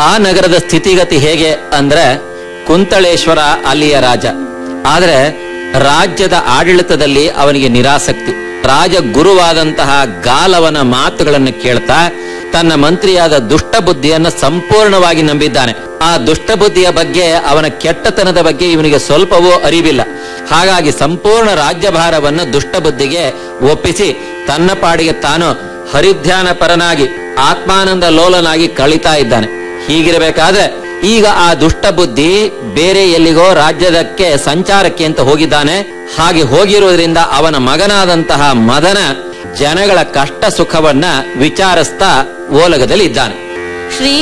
ಆ ನಗರದ ಸ್ಥಿತಿಗತಿ ಹೇಗೆ ಅಂದ್ರೆ ಕುಂತಳೇಶ್ವರ ಅಲ್ಲಿಯ ರಾಜ ಆದ್ರೆ ರಾಜ್ಯದ ಆಡಳಿತದಲ್ಲಿ ಅವನಿಗೆ ನಿರಾಸಕ್ತಿ ರಾಜ ಗುರುವಾದಂತಹ ಗಾಲವನ ಮಾತುಗಳನ್ನು ಕೇಳ್ತಾ ತನ್ನ ಮಂತ್ರಿಯಾದ ದುಷ್ಟ ಬುದ್ಧಿಯನ್ನ ಸಂಪೂರ್ಣವಾಗಿ ನಂಬಿದ್ದಾನೆ ಆ ದುಷ್ಟ ಬುದ್ಧಿಯ ಬಗ್ಗೆ ಅವನ ಕೆಟ್ಟತನದ ಬಗ್ಗೆ ಇವನಿಗೆ ಸ್ವಲ್ಪವೂ ಅರಿವಿಲ್ಲ ಹಾಗಾಗಿ ಸಂಪೂರ್ಣ ರಾಜ್ಯಭಾರವನ್ನು ದುಷ್ಟ ಬುದ್ಧಿಗೆ ಒಪ್ಪಿಸಿ ತನ್ನ ಪಾಡಿಗೆ ತಾನು ಹರಿಧ್ಯಾನ ಪರನಾಗಿ ಆತ್ಮಾನಂದ ಲೋಲನಾಗಿ ಕಳೀತಾ ಇದ್ದಾನೆ ಹೀಗಿರಬೇಕಾದ್ರೆ ಈಗ ಆ ದುಷ್ಟ ಬುದ್ಧಿ ಬೇರೆ ಎಲ್ಲಿಗೋ ರಾಜ್ಯದಕ್ಕೆ ಸಂಚಾರಕ್ಕೆ ಅಂತ ಹೋಗಿದ್ದಾನೆ ಹಾಗೆ ಹೋಗಿರುವುದರಿಂದ ಅವನ ಮಗನಾದಂತಹ ಮದನ ಜನಗಳ ಕಷ್ಟ ಸುಖವನ್ನ ವಿಚಾರಿಸ್ತಾ ಓಲಗದಲ್ಲಿ ಇದ್ದಾನೆ ಶ್ರೀ